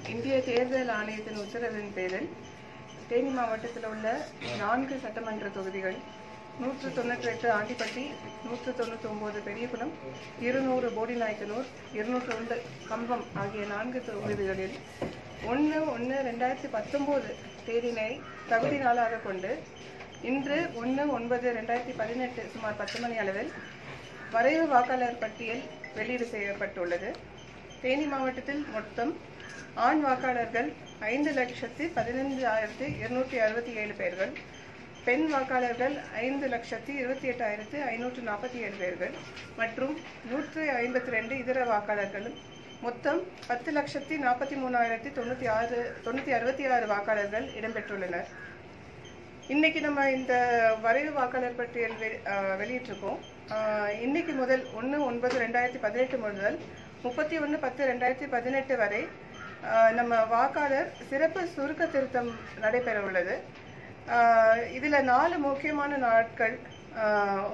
இந்திய தேர்தல் ஆணையத்தின் உத்தரவின் பேரில் தேனி மாவட்டத்தில் உள்ள நான்கு சட்டமன்ற தொகுதிகள் நூற்று தொண்ணூற்றி எட்டு ஆண்டிப்பட்டி நூற்று தொண்ணூற்றி ஒம்பது பெரியகுளம் இருநூறு போடிநாயக்கனூர் இருநூற்று ஒன்று கம்பம் ஆகிய நான்கு தொகுதிகளில் ஒன்று ஒன்று ரெண்டாயிரத்தி பத்தொம்போது தேதினை தகுதி நாளாக கொண்டு இன்று ஒன்று ஒன்பது ரெண்டாயிரத்தி பதினெட்டு சுமார் பத்து மணி அளவில் வரைவு வாக்காளர் பட்டியல் வெளியீடு செய்யப்பட்டுள்ளது தேனி மாவட்டத்தில் மொத்தம் ஆண் வாக்காளர்கள் ஐந்து லட்சத்தி பதினைந்து ஆயிரத்தி இருநூற்றி அறுபத்தி ஏழு பேர்கள் பெண் வாக்காளர்கள் ஐந்து லட்சத்தி இருபத்தி எட்டாயிரத்து ஐநூற்று நாற்பத்தி ஏழு பேர்கள் மற்றும் நூற்று ஐம்பத்தி ரெண்டு இதர வாக்காளர்களும் மொத்தம் பத்து லட்சத்தி நாற்பத்தி மூணாயிரத்தி தொண்ணூற்றி ஆறு தொண்ணூற்றி அறுபத்தி ஆறு வாக்காளர்கள் இடம்பெற்றுள்ளனர் இன்னைக்கு நம்ம இந்த வரைவு வாக்காளர் பட்டியல் வெ- ஆஹ் வெளியிட்டிருக்கோம் ஆஹ் இன்னைக்கு முதல் ஒன்று ஒன்பது ரெண்டாயிரத்தி பதினெட்டு முதல் முப்பத்தி ஒன்று பத்து ரெண்டாயிரத்தி பதினெட்டு வரை ஆஹ் நம்ம வாக்காளர் சிறப்பு சுருக்க திருத்தம் நடைபெற உள்ளது ஆஹ் இதுல நாலு முக்கியமான நாட்கள் ஆஹ்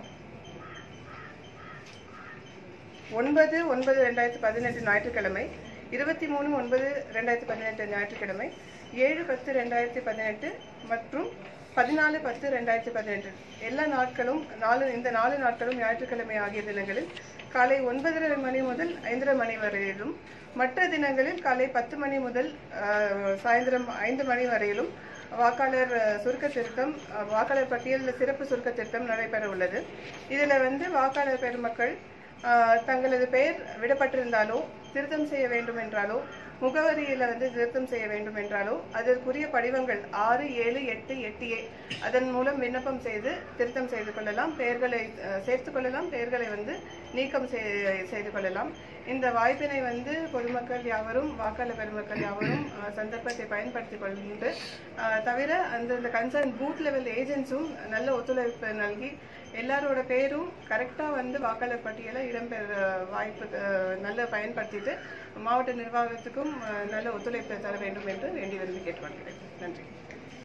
ஒன்பது ஒன்பது ரெண்டாயிரத்தி பதினெட்டு ஞாயிற்றுக்கிழமை இருபத்தி மூணு ஒன்பது ரெண்டாயிரத்தி பதினெட்டு ஞாயிற்றுக்கிழமை ஏழு பத்து ரெண்டாயிரத்தி பதினெட்டு மற்றும் பதினாலு பத்து ரெண்டாயிரத்தி பதினெட்டு எல்லா நாட்களும் நாலு இந்த நாலு நாட்களும் ஞாயிற்றுக்கிழமை ஆகிய தினங்களில் காலை ஒன்பதரை மணி முதல் ஐந்தரை மணி வரையிலும் மற்ற தினங்களில் காலை பத்து மணி முதல் ஆஹ், சாயந்தரம் ஐந்து மணி வரையிலும் வாக்காளர் அஹ், சுருக்க திருத்தம் அஹ், வாக்காளர் பட்டியலில் சிறப்பு சுருக்க திருத்தம் நடைபெற உள்ளது இதில் வந்து வாக்காளர் பெருமக்கள் ஆஹ், தங்களது பெயர் விடப்பட்டிருந்தாலோ திருத்தம் செய்ய வேண்டும் என்றாலோ முகவரியில வந்து திருத்தம் செய்ய வேண்டும் என்றாலோ அதற்குரிய படிவங்கள் ஆறு ஏழு எட்டு எட்டு ஏ அதன் மூலம் விண்ணப்பம் செய்து திருத்தம் செய்து கொள்ளலாம் பெயர்களை அஹ், சேர்த்துக் கொள்ளலாம் பெயர்களை வந்து நீக்கம் செய்- செய்து கொள்ளலாம் இந்த வாய்ப்பினை வந்து பொதுமக்கள் யாவரும் வாக்காளர் பெருமக்கள் யாவரும் அஹ், சந்தர்ப்பத்தை பயன்படுத்திக் கொண்டு அஹ், தவிர அந்தந்த கன்சர்ன் பூத் லெவல் ஏஜென்ட்ஸும் நல்ல ஒத்துழைப்பு நல்கி எல்லாரோட பேரும் கரெக்டாக வந்து வாக்காளர் பட்டியலை இடம்பெற வாய்ப்பு அஹ், நல்ல பயன்படுத்திட்டு மாவட்ட நிர்வாகத்துக்கும் அஹ், நல்ல ஒத்துழைப்பு தர வேண்டும் என்று வேண்டி விரும்பி கேட்டுக்கொள்கிறேன் நன்றி